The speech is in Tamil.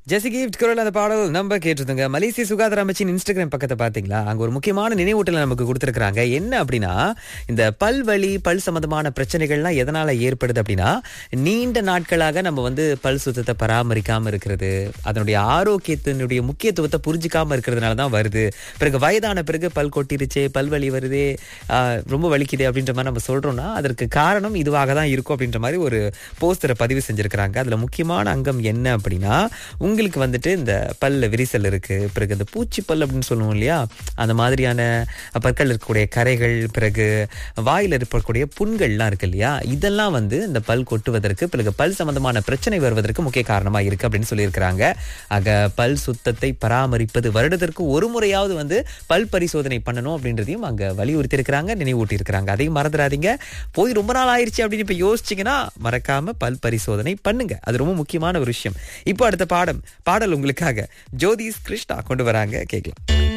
ஜெசி கிஃப்ட் குரல் அந்த பாடல் நம்ம கேட்டிருந்தோங்க மலேசிய சுகாதார அமைச்சின் இன்ஸ்டாகிராம் பக்கத்தை பாத்தீங்களா அங்க ஒரு முக்கியமான நினைவூட்டலை நமக்கு கொடுத்திருக்காங்க என்ன அப்படின்னா இந்த பல் வலி பல் சம்பந்தமான பிரச்சனைகள்லாம் எதனால ஏற்படுது அப்படின்னா நீண்ட நாட்களாக நம்ம வந்து பல் சுத்தத்தை பராமரிக்காம இருக்கிறது அதனுடைய ஆரோக்கியத்தினுடைய முக்கியத்துவத்தை புரிஞ்சுக்காம இருக்கிறதுனால தான் வருது பிறகு வயதான பிறகு பல் கொட்டிருச்சே பல் வலி வருதே ஆஹ், ரொம்ப வலிக்குது அப்படின்ற மாதிரி நம்ம சொல்றோம்னா அதற்கு காரணம் இதுவாக தான் இருக்கும் அப்படின்ற மாதிரி ஒரு போஸ்டரை பதிவு செஞ்சிருக்கிறாங்க அதுல முக்கியமான அங்கம் என்ன அப்படின்னா உங்களுக்கு வந்துட்டு இந்த பல்ல விரிசல் இருக்கு பிறகு இந்த பூச்சி பல் அப்படின்னு சொல்லுவோம் இல்லையா அந்த மாதிரியான பற்கள் இருக்கக்கூடிய கரைகள் பிறகு வாயில் இருக்கக்கூடிய புண்கள்லாம் இருக்கு இல்லையா இதெல்லாம் வந்து இந்த பல் கொட்டுவதற்கு பிறகு பல் சம்பந்தமான பிரச்சனை வருவதற்கு முக்கிய காரணமா இருக்கு அப்படின்னு சொல்லியிருக்கிறாங்க ஆக பல் சுத்தத்தை பராமரிப்பது வருடத்திற்கு ஒரு முறையாவது வந்து பல் பரிசோதனை பண்ணணும் அப்படின்றதையும் அங்க வலியுறுத்தி இருக்கிறாங்க நினைவூட்டி இருக்கிறாங்க அதையும் மறந்துடாதீங்க போய் ரொம்ப நாள் ஆயிருச்சு அப்படின்னு இப்ப யோசிச்சீங்கன்னா மறக்காம பல் பரிசோதனை பண்ணுங்க அது ரொம்ப முக்கியமான ஒரு விஷயம் இப்போ அடுத்த பாடம் பாடல் உங்களுக்காக ஜோதிஸ் கிருஷ்ணா கொண்டு வராங்க கேட்கலாம்